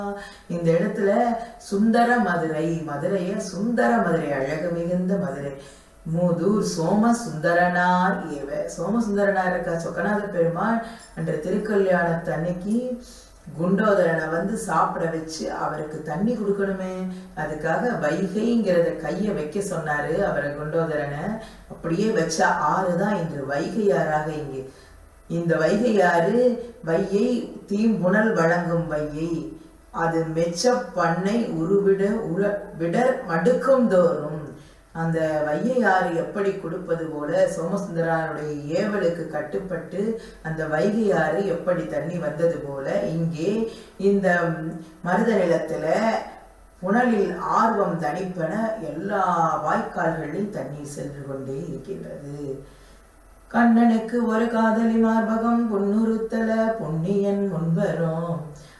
இந்த இடத்துல சுந்தர மதுரை மதுரைய சுந்தர மதுரை அழகு மிகுந்த மதுரை மூதூர் சோம சுந்தரனார் ஏவ சோம சுந்தரனார் இருக்கா சொக்கநாத பெருமாள் என்ற திருக்கல்யாணத்தன்னைக்கு குண்டோதரனை வந்து சாப்பிட வச்சு அவருக்கு தண்ணி கொடுக்கணுமே அதுக்காக வைகைங்கிறத கைய வைக்க சொன்னாரு அவரை குண்டோதரனை அப்படியே வச்ச ஆறு தான் இன்று வைகையாறாக இங்கே இந்த வைகையாறு வையை தீம்புணல் வழங்கும் வையை அது மெச்ச பண்ணை உருவிட உர விடர் மடுக்கும் தோறும் அந்த வைகையாறு எப்படி கொடுப்பது போல சோமசுந்தரனுடைய ஏவலுக்கு கட்டுப்பட்டு அந்த வைகையாறு எப்படி தண்ணி வந்தது போல இங்கே இந்த மருத நிலத்துல புனலில் ஆர்வம் தணிப்பன எல்லா வாய்க்கால்களிலும் தண்ணீர் சென்று கொண்டே இருக்கின்றது கண்ணனுக்கு ஒரு காதலி மார்பகம் பொன்னுறுத்தல பொன்னியன் முன்வரும்